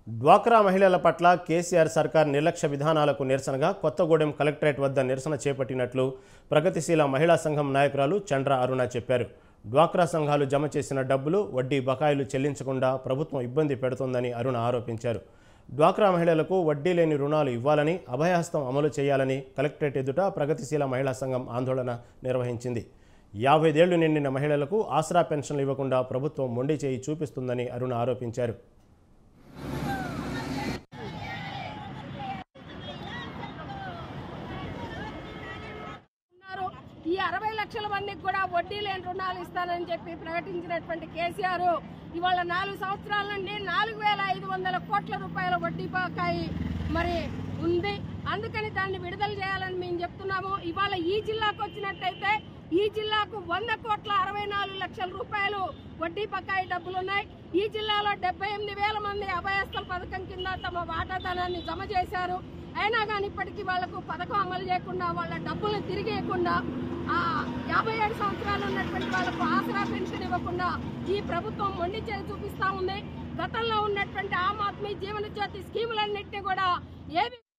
డ్వాక్రా మహిళల పట్ల కేసీఆర్ సర్కార్ నిర్లక్ష్య విధానాలకు నిరసనగా కొత్తగూడెం కలెక్టరేట్ వద్ద నిరసన చేపట్టినట్లు ప్రగతిశీల మహిళా సంఘం నాయకురాలు చంద్ర అరుణ చెప్పారు డ్వాక్రా సంఘాలు జమ చేసిన డబ్బులు వడ్డీ బకాయిలు చెల్లించకుండా ప్రభుత్వం ఇబ్బంది పెడుతోందని అరుణ ఆరోపించారు డ్వాక్రా మహిళలకు వడ్డీ లేని రుణాలు ఇవ్వాలని అభయహస్తం అమలు చేయాలని కలెక్టరేట్ ఎదుట ప్రగతిశీల మహిళా సంఘం ఆందోళన నిర్వహించింది యాభైదేళ్లు నిండిన మహిళలకు ఆసరా పెన్షన్లు ఇవ్వకుండా ప్రభుత్వం మొండి చేయి చూపిస్తుందని అరుణ ఆరోపించారు ఉన్నారు ఈ అరవై లక్షల మందికి కూడా వడ్డీ లేని రుణాలు ఇస్తానని చెప్పి ప్రకటించినటువంటి కేసీఆర్ ఇవాళ నాలుగు సంవత్సరాల నుండి నాలుగు వేల ఐదు వందల కోట్ల రూపాయల వడ్డీ బకాయి మరి ఉంది అందుకని దాన్ని విడుదల చేయాలని మేము చెప్తున్నాము ఇవాళ ఈ జిల్లాకు వచ్చినట్టయితే ఈ జిల్లాకు వంద కోట్ల అరవై నాలుగు లక్షల రూపాయలు వడ్డీ బకాయి డబ్బులు ఉన్నాయి ఈ జిల్లాలో డెబ్బై ఎనిమిది వేల మంది అభయస్థల పథకం కింద తమ వాటాదానాన్ని జమ చేశారు అయినా కానీ ఇప్పటికీ వాళ్లకు పథకం అమలు చేయకుండా వాళ్ళ డబ్బులు తిరిగి ఇవ్వకుండా ఆ యాభై ఏడు సంవత్సరాలు ఉన్నటువంటి వాళ్ళకు ఆసరా పెన్షన్ ఇవ్వకుండా ఈ ప్రభుత్వం మొండి చేసి చూపిస్తా ఉంది గతంలో ఉన్నటువంటి ఆమ్ ఆద్మీ జీవన జ్యోతి స్కీములన్నింటినీ కూడా ఏవి